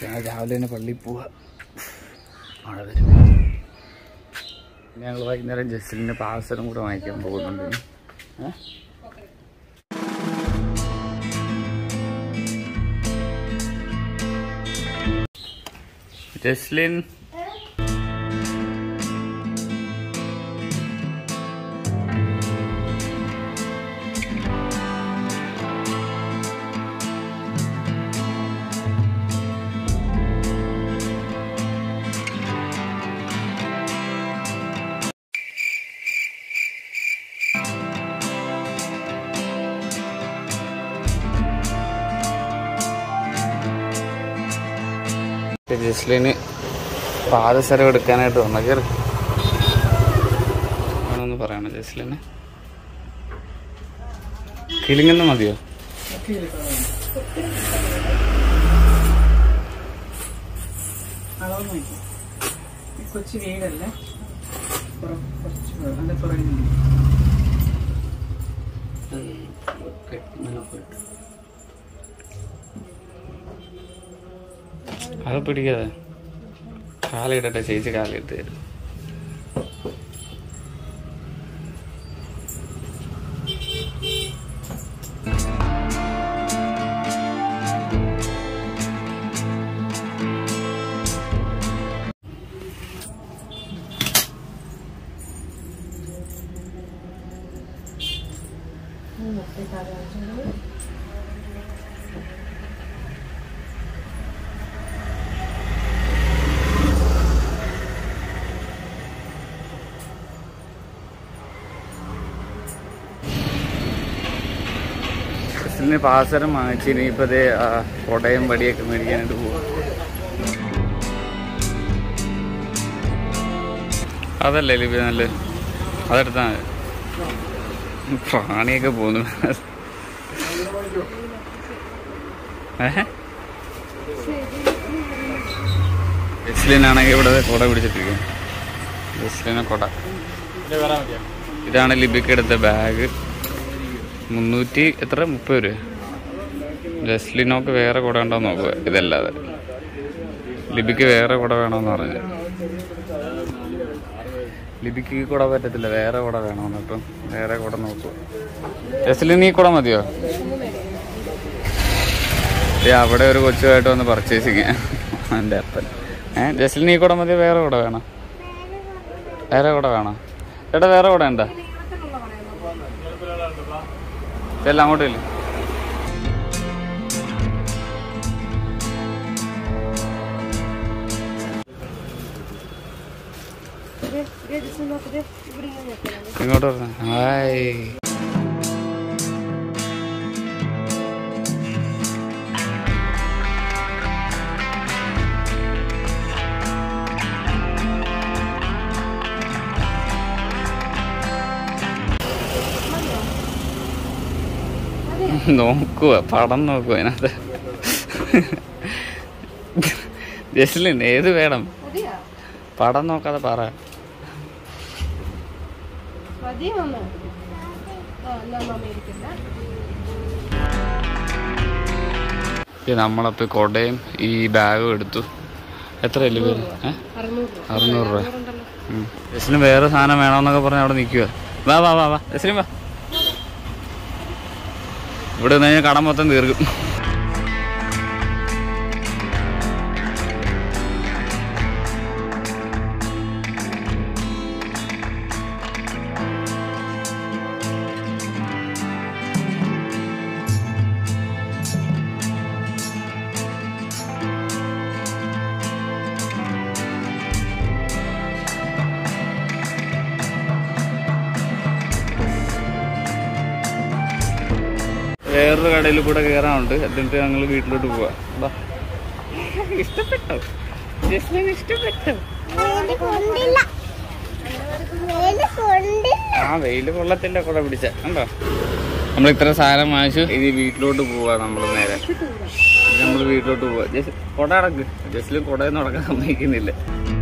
ഞാൻ രാവിലെ തന്നെ പള്ളിയിൽ പോവാ മഴ വരും ഞങ്ങൾ വൈകുന്നേരം ജസ്റ്റിലിൻ്റെ പാസറും കൂടെ വാങ്ങിക്കാൻ പോകുന്നുണ്ട് ഇനി. ഏ? ജസ്ലിൻ ജസ്ലിന് പാദസരം എടുക്കാനായിട്ട് വന്ന കയറി ആണോന്ന് പറയണം ജസ്ലിന് കിളിങ്ങുന്ന മതിയോ അളവ് നോക്കി ഈ കൊച്ചു വീടല്ലേ പുറ- കുറച്ച് വേണം. അതിന്റെ പുറകിൽ നിന്ന്. അത് പിടിക്കാതെ കാലിടട്ടെ ചേച്ചി കാലിട്ട് തരും ജസ്ലിന് പാസരം വാങ്ങിച്ച് ഇനിയിപ്പോ ദേ, ആ, കൊടയും വടിയൊക്കെ മേടിക്കാനായിട്ട് പോവാ അതല്ലേ ലിപി നല്ല അതെടുത്താ മതി പ്രാണിയൊക്കെ പോന്നു ഏഹ് ജസ്ലിനാണെങ്കിൽ ഇവിടെ കൊട പിടിച്ചിട്ടിരിക്കും ജസ്ലിനെ കൊട ഇതാണ് ലിബിക്ക് എടുത്ത ബാഗ് മുന്നൂറ്റി എത്ര മുപ്പത് രൂപ ജസ്ലിനോക്ക് വേറെ കുട ഉണ്ടോ നോക്കുക ഇതല്ലാതെ ലിബിക്ക് വേറെ കുട വേണമെന്ന് പറഞ്ഞു ലിബിക്ക് ഈ കുട പറ്റത്തില്ല വേറെ കുട വേണമെന്ന് അപ്പം വേറെ കുട നോക്കുക ജസ്ലിന് ഈ കുട മതിയോ ദേ അവിടെ ഒരു കൊച്ചുമായിട്ട് വന്ന് പർച്ചേസിങ് എൻ്റെ അപ്പൻ ഏ ജസ്ലിന് ഈ കുട മതി വേറെ കുട വേണം വേറെ കുട വേണം ചേട്ടാ വേറെ കുട ഉണ്ടോ ഇതെല്ലാം അങ്ങോട്ട് ഇല്ല ഇങ്ങോട്ട് പറഞ്ഞ ഹായ് നോക്കുക പടം നോക്കുക അതിനകത്ത് ജസ്ലിൻ ഏത് വേണം പടം നോക്കാതെ പറ ഇത് നമ്മളപ്പോ കൊടയും ഈ ബാഗും എടുത്തു എത്ര അല്ലേ പേര് ഏഹ് അറുന്നൂറ് രൂപ ഉം. ജസ്ലിന് വേറെ സാധനം വേണമെന്നൊക്കെ പറഞ്ഞ് അവിടെ നിൽക്കുക വാ വാ വാ വാ ജസ്ലിൻ വാ ഇവിടെ നിന്ന് കഴിഞ്ഞാൽ കടം മൊത്തം തീർക്കും വേറൊരു കടയിൽ കൂടെ കയറാനുണ്ട് എന്നിട്ട് ഞങ്ങൾ വീട്ടിലോട്ട് പോവാ വാ. ഇഷ്ടപ്പെട്ടോ ജസ്ലിന് ഇഷ്ടപ്പെട്ടോ ആ വെയില് കൊള്ളത്തില്ല കുട പിടിച്ച കണ്ടോ നമ്മൾ ഇത്ര സാധനം വാങ്ങിച്ചു ഇനി വീട്ടിലോട്ട് പോവാ നമ്മൾ നേരെ നമ്മൾ വീട്ടിലോട്ട് പോവാ ജസ് കൊട അടക്ക് ജസ്ലിൻ കുടയൊന്നും അടക്കാൻ സമ്മതിക്കുന്നില്ല